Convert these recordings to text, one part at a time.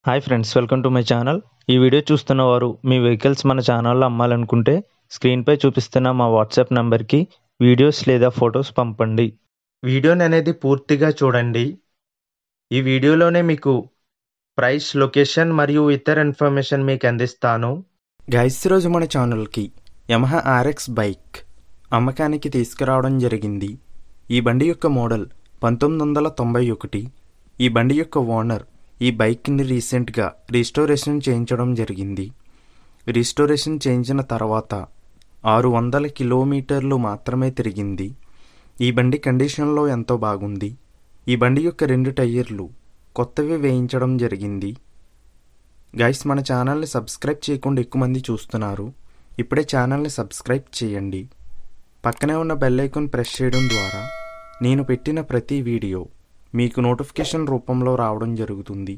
hi friends welcome to my channel ఈ video చూస్తున్న వారు మీ వెహికల్స్ మన ఛానల్లో అమ్మాలనుకుంటే స్క్రీన్పై చూపిస్తున్న మా వాట్సాప్ నంబర్కి వీడియోస్ లేదా ఫొటోస్ పంపండి వీడియోని అనేది పూర్తిగా చూడండి ఈ వీడియోలోనే మీకు ప్రైస్ లొకేషన్ మరియు ఇతర ఇన్ఫర్మేషన్ మీకు అందిస్తాను గైస్ రోజు మన ఛానల్కి యమహా ఆర్ఎక్స్ బైక్ అమ్మకానికి తీసుకురావడం జరిగింది ఈ బండి యొక్క మోడల్ పంతొమ్మిది వందల తొంభై ఒకటి ఈ బండి యొక్క ఓనర్ ఈ బైక్ని రీసెంట్గా రిస్టోరేషన్ చేయించడం జరిగింది రిస్టోరేషన్ చేయించిన తర్వాత ఆరు వందల కిలోమీటర్లు మాత్రమే తిరిగింది ఈ బండి కండిషన్లో ఎంతో బాగుంది ఈ బండి యొక్క రెండు టైర్లు కొత్తవి వేయించడం జరిగింది గైస్ మన ఛానల్ని సబ్స్క్రైబ్ చేయకుండా ఎక్కువ మంది చూస్తున్నారు ఇప్పుడే ఛానల్ని సబ్స్క్రైబ్ చేయండి పక్కనే ఉన్న బెల్ ఐకాన్ ప్రెస్ చేయడం ద్వారా నేను పెట్టిన ప్రతి వీడియో మీకు నోటిఫికేషన్ రూపంలో రావడం జరుగుతుంది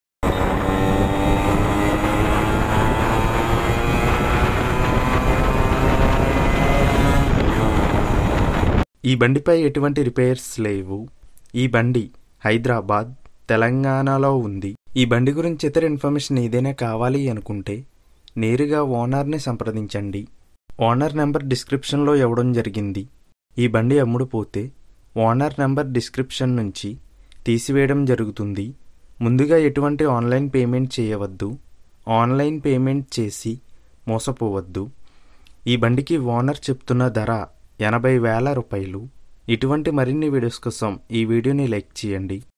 ఈ బండిపై ఎటువంటి రిపేర్స్ లేవు ఈ బండి హైదరాబాద్ తెలంగాణలో ఉంది ఈ బండి గురించి ఇతర ఇన్ఫర్మేషన్ ఏదైనా కావాలి అనుకుంటే నేరుగా ఓనర్ని సంప్రదించండి ఓనర్ నెంబర్ డిస్క్రిప్షన్లో ఇవ్వడం జరిగింది ఈ బండి అమ్ముడుపోతే ఓనర్ నెంబర్ డిస్క్రిప్షన్ నుంచి తీసివేయడం జరుగుతుంది ముందుగా ఎటువంటి ఆన్లైన్ పేమెంట్ చేయవద్దు ఆన్లైన్ పేమెంట్ చేసి మోసపోవద్దు ఈ బండికి ఓనర్ చెప్తున్న ధర ఎనభై వేల రూపాయలు ఇటువంటి మరిన్ని వీడియోస్ కోసం ఈ వీడియోని లైక్ చేయండి